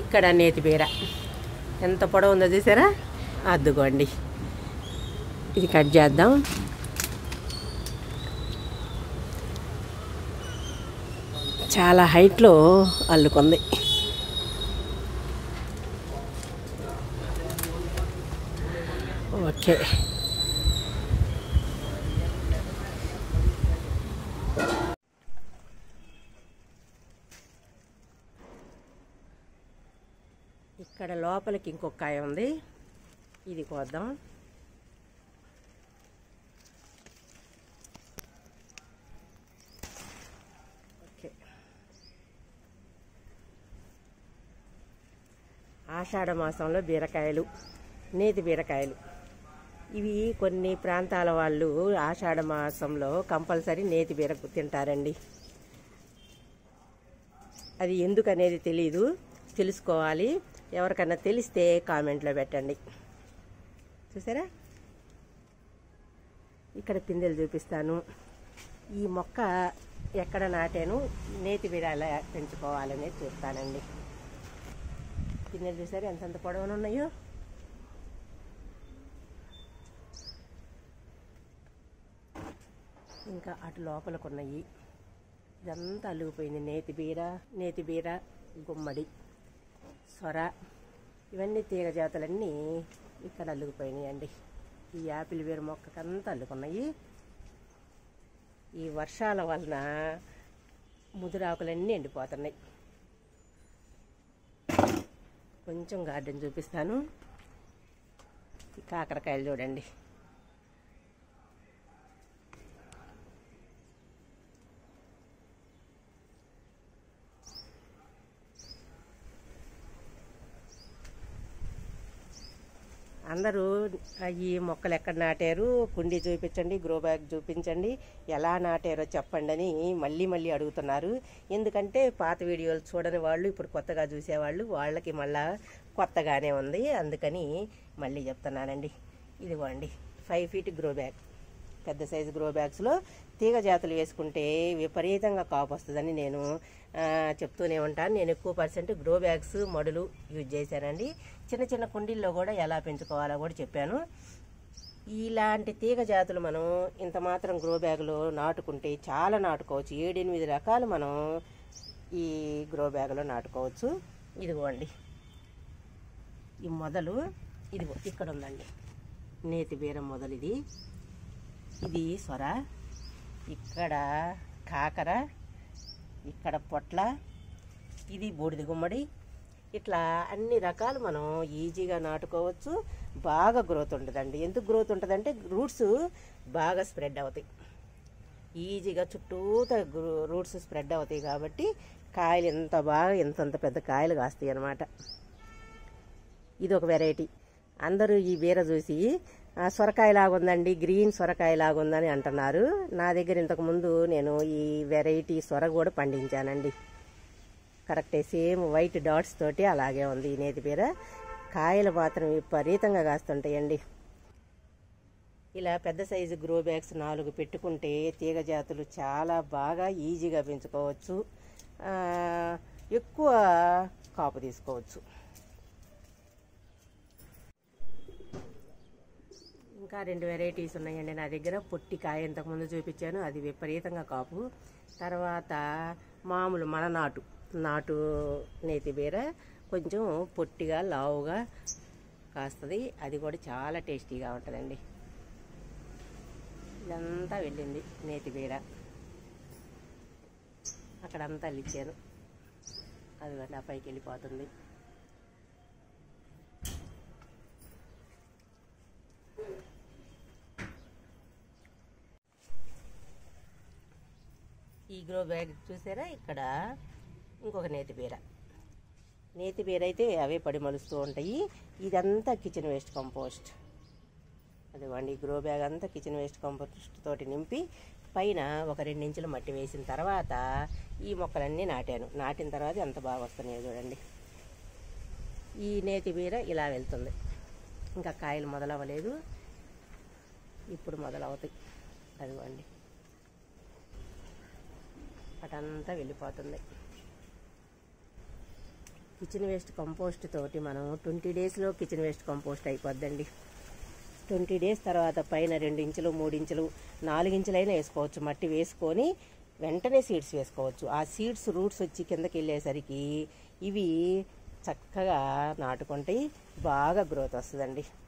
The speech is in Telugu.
ఇక్కడ నేతి బీర ఎంత పొడవు ఉందో చూసారా అద్దుకోండి ఇది కట్ చేద్దాం చాలా హైట్లో అల్లుకుంది ఓకే ఇక్కడ లోపలికి ఇంకొక కాయ ఉంది ఇది కోద్దాం ఓకే ఆషాఢ మాసంలో బీరకాయలు నేతి బీరకాయలు ఇవి కొన్ని ప్రాంతాల వాళ్ళు ఆషాఢ మాసంలో కంపల్సరీ నేతి బీర తింటారండి అది ఎందుకు అనేది తెలీదు తెలుసుకోవాలి ఎవరికన్నా తెలిస్తే కామెంట్లో పెట్టండి చూసారా ఇక్కడ పిందెలు చూపిస్తాను ఈ మొక్క ఎక్కడ నాటాను నేతి బీర ఎలా పెంచుకోవాలనేది చూస్తానండి పిందెలు చూసారా ఎంతెంత పొడవున ఉన్నాయో ఇంకా అటు లోపలకు ఉన్నాయి ఇదంతా అల్లుకుపోయింది నేతి బీర నేతి బీర గుమ్మడి సొర ఇవన్నీ తీగ జాతులన్నీ ఇక్కడ అల్లుకుపోయినాయి అండి ఈ యాపిల్ బీర మొక్కకంతా అల్లుకున్నాయి ఈ వర్షాల వలన ముదురాకులన్నీ ఎండిపోతున్నాయి కొంచెం గార్డెన్ చూపిస్తాను ఈ కాకరకాయలు చూడండి అందరూ ఆ, ఈ మొక్కలు ఎక్కడ నాటారు కుండీ చూపించండి గ్రో బ్యాగ్ చూపించండి ఎలా నాటారో చెప్పండి అని మళ్ళీ మళ్ళీ అడుగుతున్నారు ఎందుకంటే పాత వీడియోలు చూడని వాళ్ళు ఇప్పుడు కొత్తగా చూసేవాళ్ళు వాళ్ళకి మళ్ళా కొత్తగానే ఉంది అందుకని మళ్ళీ చెప్తున్నానండి ఇదిగోండి ఫైవ్ ఫీట్ గ్రో బ్యాగ్ పెద్ద సైజు గ్రో బ్యాగ్స్లో తీగ జాతులు వేసుకుంటే విపరీతంగా కాపు వస్తుందని నేను ఆ, చెప్తూనే ఉంటాను నేను ఎక్కువ పర్సెంట్ గ్రో బ్యాగ్స్ మడులు యూజ్ చేశానండి చిన్న చిన్న కుండీల్లో కూడా ఎలా పెంచుకోవాలో కూడా చెప్పాను ఇలాంటి తీగ జాతులు మనం ఇంత మాత్రం గ్రో బ్యాగులో నాటుకుంటే చాలా నాటుకోవచ్చు ఏడెనిమిది రకాలు మనం ఈ గ్రో బ్యాగులో నాటుకోవచ్చు ఇదిగోండి ఈ మొదలు ఇదిగో ఇక్కడ ఉందండి నేతి బీరం మొదలు ఇది ఇది సొర ఇక్కడ కాకర ఇక్కడ పొట్ల ఇది బూడిద గుమ్మడి ఇట్లా అన్ని రకాలు మనం ఈజీగా నాటుకోవచ్చు బాగా గ్రోత్ ఉంటుందండి ఎందుకు గ్రోత్ ఉంటుందంటే రూట్స్ బాగా స్ప్రెడ్ అవుతాయి ఈజీగా చుట్టూత రూట్స్ స్ప్రెడ్ అవుతాయి కాబట్టి కాయలు ఎంత బాగా ఎంతంత పెద్ద కాయలు కాస్తాయి అన్నమాట ఇది ఒక వెరైటీ అందరూ ఈ బీర చూసి "ఆ, సొరకాయ లాగుందండి గ్రీన్ సొరకాయ లాగుందని అంటున్నారు నా దగ్గర ఇంతకు ముందు నేను ఈ వెరైటీ సొర కూడా పండించానండి కరెక్టే సేమ్ వైట్ డాట్స్ తోటి అలాగే ఉంది ఈ నేతి బీర కాయలు మాత్రం విపరీతంగా కాస్తుంటాయండి ఇలా పెద్ద సైజు గ్రో బ్యాగ్స్ నాలుగు పెట్టుకుంటే తీగ జాతులు చాలా బాగా ఈజీగా పెంచుకోవచ్చు ఆ, ఎక్కువ కాపు తీసుకోవచ్చు ఇంకా రెండు వెరైటీస్ ఉన్నాయండి నా దగ్గర పొట్టి కాయ ఇంతకుముందు చూపించాను అది విపరీతంగా కాపు తర్వాత మామూలు మన నాటు నాటు నేతి బీర కొంచెం పొట్టిగా లావుగా కాస్తుంది అది కూడా చాలా టేస్టీగా ఉంటుందండి ఇదంతా వెళ్ళింది నేతి బీర అక్కడంతా అల్లిచ్చాను అది ఆ పైకి వెళ్ళిపోతుంది ఈ గ్రో బ్యాగ్ చూసారా ఇక్కడ ఇంకొక నేతి బీర నేతి బీర అయితే అవే పడి మలుస్తూ ఉంటాయి ఇదంతా కిచెన్ వేస్ట్ కంపోస్ట్ అదిగోండి ఈ గ్రో బ్యాగ్ అంతా కిచెన్ వేస్ట్ కంపోస్ట్ తోటి నింపి పైన ఒక రెండు ఇంచులు మట్టి వేసిన తర్వాత ఈ మొక్కలన్నీ నాటాను నాటిన తర్వాత ఎంత బాగా వస్తున్నాయో చూడండి ఈ నేతి బీర ఇలా వెళ్తుంది ఇంకా కాయలు మొదలవ్వలేదు ఇప్పుడు మొదలవుతాయి అదిగోండి అటంతా వెళ్ళిపోతుంది కిచెన్ వేస్ట్ కంపోస్ట్ తోటి మనం ట్వంటీ డేస్లో కిచెన్ వేస్ట్ కంపోస్ట్ అయిపోద్దండి ట్వంటీ డేస్ తర్వాత పైన రెండు ఇంచులు మూడు ఇంచులు నాలుగు ఇంచులైనా వేసుకోవచ్చు మట్టి వేసుకొని వెంటనే సీడ్స్ వేసుకోవచ్చు ఆ సీడ్స్ రూట్స్ వచ్చి కిందకి వెళ్ళేసరికి ఇవి చక్కగా నాటుకుంటాయి బాగా గ్రోత్ వస్తుందండి